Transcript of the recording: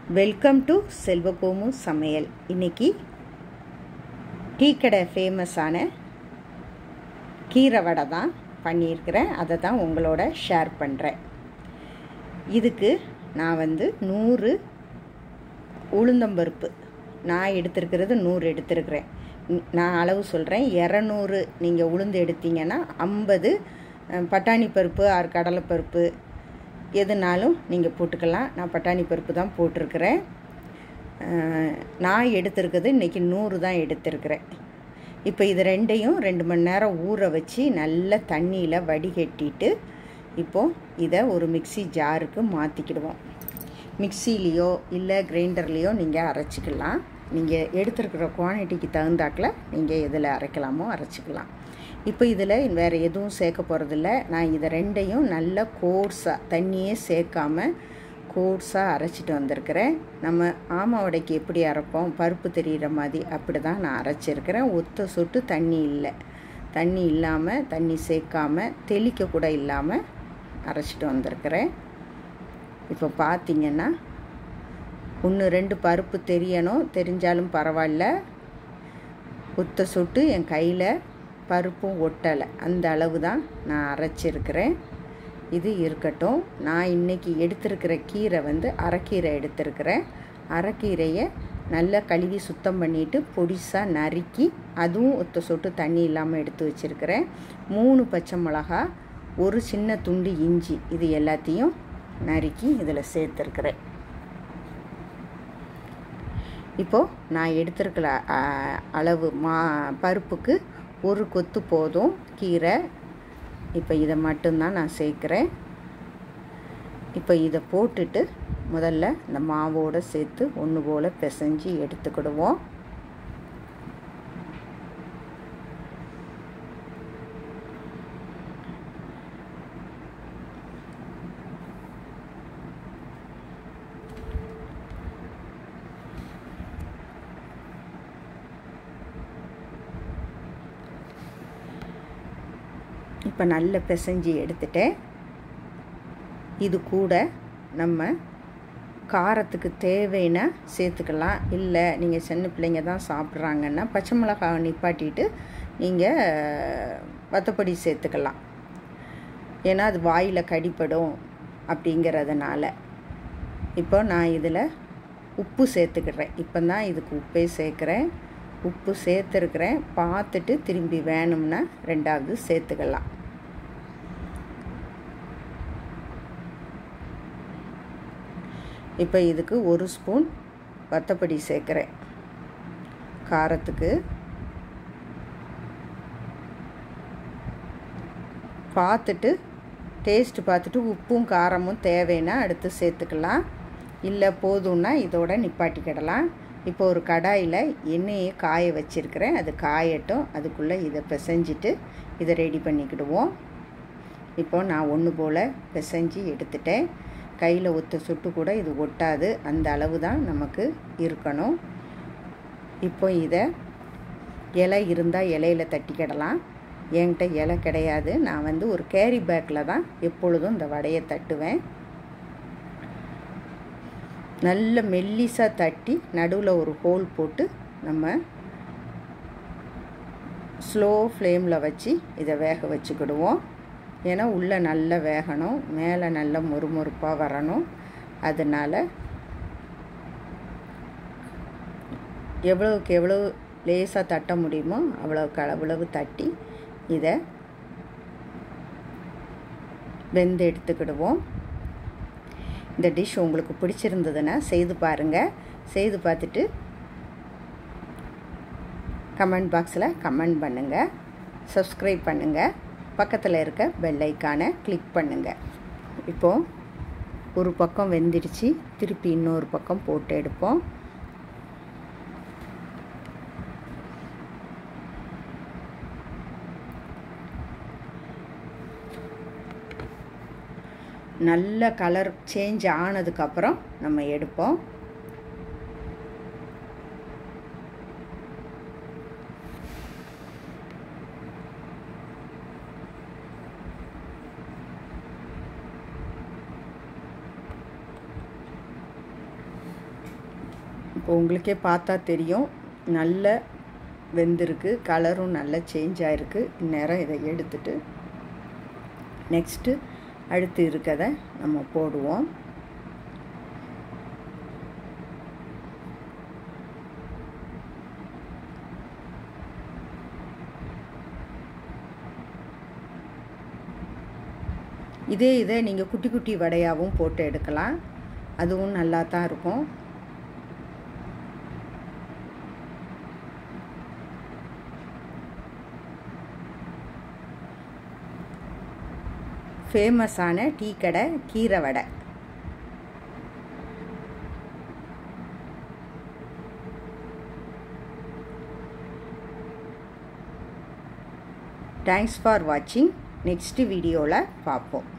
welcome to செல்வகோமு சமையல் இன்னைக்கு tea கடை ஃபேமஸான கீரை வடை தான் பண்ணியிருக்கிறேன் அதை தான் உங்களோட ஷேர் பண்ணுறேன் இதுக்கு நான் வந்து நூறு உளுந்தம்பருப்பு நான் எடுத்திருக்கிறது நூறு எடுத்திருக்கிறேன் நான் அளவு சொல்கிறேன் இரநூறு நீங்கள் உளுந்து எடுத்தீங்கன்னா ஐம்பது பட்டாணி பருப்பு ஆறு கடலைப்பருப்பு எதுனாலும் நீங்கள் போட்டுக்கலாம் நான் பட்டாணி பருப்பு தான் போட்டிருக்கிறேன் நான் எடுத்திருக்கிறது இன்றைக்கி நூறு தான் எடுத்திருக்கிறேன் இப்போ இது ரெண்டையும் ரெண்டு மணி நேரம் ஊற வச்சு நல்ல தண்ணியில் வடிகட்டிட்டு இப்போது இதை ஒரு மிக்சி ஜாருக்கு மாற்றிக்கிடுவோம் மிக்சிலேயோ இல்லை கிரைண்டர்லேயோ நீங்கள் அரைச்சிக்கலாம் நீங்கள் எடுத்துருக்கிற குவான்டிட்டிக்கு தகுந்தாக்கில் நீங்கள் எதில் அரைக்கலாமோ அரைச்சிக்கலாம் இப்போ இதில் வேறு எதுவும் சேர்க்க போகிறதில்ல நான் இதை ரெண்டையும் நல்ல கோர்ஸாக தண்ணியே சேர்க்காம கோர்ஸாக அரைச்சிட்டு வந்திருக்கிறேன் நம்ம ஆமா வடைக்கு எப்படி அரைப்போம் பருப்பு தெரிகிற மாதிரி அப்படி தான் நான் அரைச்சிருக்கிறேன் ஒத்த சொட்டு தண்ணி இல்லை தண்ணி இல்லாமல் தண்ணி சேர்க்காம தெளிக்க கூட இல்லாமல் அரைச்சிட்டு வந்திருக்கிறேன் இப்போ பார்த்தீங்கன்னா ஒன்று ரெண்டு பருப்பு தெரியணும் தெரிஞ்சாலும் பரவாயில்ல ஒத்த சொட்டு என் கையில் பருப்பும் ஒட்டலை அந்த அளவு தான் நான் அரைச்சிருக்கிறேன் இது இருக்கட்டும் நான் இன்றைக்கி எடுத்திருக்கிற கீரை வந்து அரைக்கீரை எடுத்திருக்கிறேன் அரைக்கீரையை நல்லா கழுவி சுத்தம் பண்ணிவிட்டு பொடிசாக நறுக்கி அதுவும் ஒத்த சொட்டு தண்ணி இல்லாமல் எடுத்து வச்சுருக்கிறேன் மூணு பச்சை மிளகா ஒரு சின்ன துண்டு இஞ்சி இது எல்லாத்தையும் நறுக்கி இதில் சேர்த்துருக்குறேன் இப்போது நான் எடுத்திருக்கிற அளவு மா பருப்புக்கு ஒரு கொத்து போதும் கீரை இப்போ இதை மட்டும்தான் நான் சேர்க்குறேன் இப்போ இதை போட்டுட்டு முதல்ல இந்த மாவோடு சேர்த்து ஒன்று போல் பிசைஞ்சு எடுத்துக்கிடுவோம் இப்போ நல்ல பிசைஞ்சு எடுத்துட்டேன் இது கூட நம்ம காரத்துக்கு தேவைன்னா சேர்த்துக்கலாம் இல்லை நீங்கள் சின்ன பிள்ளைங்க தான் சாப்பிட்றாங்கன்னா பச்சை மிளகாவை நிப்பாட்டிட்டு நீங்கள் வத்தப்பொடி சேர்த்துக்கலாம் ஏன்னா அது வாயில் கடிப்படும் அப்படிங்கிறதுனால இப்போ நான் இதில் உப்பு சேர்த்துக்கிறேன் இப்போ தான் இதுக்கு உப்பே சேர்க்குறேன் உப்பு சேர்த்துருக்குறேன் பார்த்துட்டு திரும்பி வேணும்னா ரெண்டாவது சேர்த்துக்கலாம் இப்போ இதுக்கு ஒரு ஸ்பூன் வத்தப்படி சேர்க்குறேன் காரத்துக்கு பார்த்துட்டு டேஸ்ட்டு பார்த்துட்டு உப்பும் காரமும் தேவைன்னா அடுத்து சேர்த்துக்கலாம் இல்லை போதும்னா இதோட நிப்பாட்டிக்கிடலாம் இப்போ ஒரு கடாயில் எண்ணெயை காய வச்சுருக்கிறேன் அது காயட்டும் அதுக்குள்ளே இதை பிசைஞ்சிட்டு இதை ரெடி பண்ணிக்கிடுவோம் இப்போ நான் ஒன்று போல் பிசைஞ்சு எடுத்துட்டேன் கையில் ஒத்த சுட்டு கூட இது ஒட்டாது அந்த அளவு தான் நமக்கு இருக்கணும் இப்போ இதை இலை இருந்தால் இலையில் தட்டிக்கிடலாம் என்கிட்ட இலை கிடையாது நான் வந்து ஒரு கேரி பேக்கில் தான் எப்பொழுதும் இந்த வடையை தட்டுவேன் நல்ல மெல்லிசாக தட்டி நடுவில் ஒரு ஹோல் போட்டு நம்ம ஸ்லோ ஃப்ளேமில் வச்சு இதை வேக வச்சுக்கிடுவோம் ஏன்னா உள்ளே நல்லா வேகணும் மேலே நல்ல மொறுமொறுப்பாக வரணும் அதனால் எவ்வளவுக்கு எவ்வளோ லேசாக தட்ட முடியுமோ அவ்வளவுக்கு அவ்வளவு தட்டி இதை வெந்து எடுத்துக்கிடுவோம் இந்த டிஷ் உங்களுக்கு பிடிச்சிருந்ததுன்னா செய்து பாருங்கள் செய்து பார்த்துட்டு கமெண்ட் பாக்ஸில் கமெண்ட் பண்ணுங்கள் சப்ஸ்கிரைப் பண்ணுங்கள் பக்கத்தில் இருக்க பெல் ஐக்கானை கிளிக் பண்ணுங்கள் இப்போது ஒரு பக்கம் வெந்துடுச்சு திருப்பி இன்னொரு பக்கம் போட்டு எடுப்போம் நல்ல கலர் சேஞ்ச் ஆனதுக்கப்புறம் நம்ம எடுப்போம் இப்போ உங்களுக்கே பார்த்தா தெரியும் நல்ல வெந்திருக்கு கலரும் நல்லா சேஞ்ச் ஆகிருக்கு இந்நேரம் இதை எடுத்துட்டு நெக்ஸ்ட்டு அடுத்து இருக்கதை நம்ம போடுவோம் இதே இதை நீங்கள் குட்டி குட்டி வடையாகவும் போட்டு எடுக்கலாம் அதுவும் நல்லா தான் இருக்கும் ஃபேமஸான டீ கடை கீரை வடை தேங்க்ஸ் ஃபார் வாட்சிங் நெக்ஸ்ட் வீடியோவில் பார்ப்போம்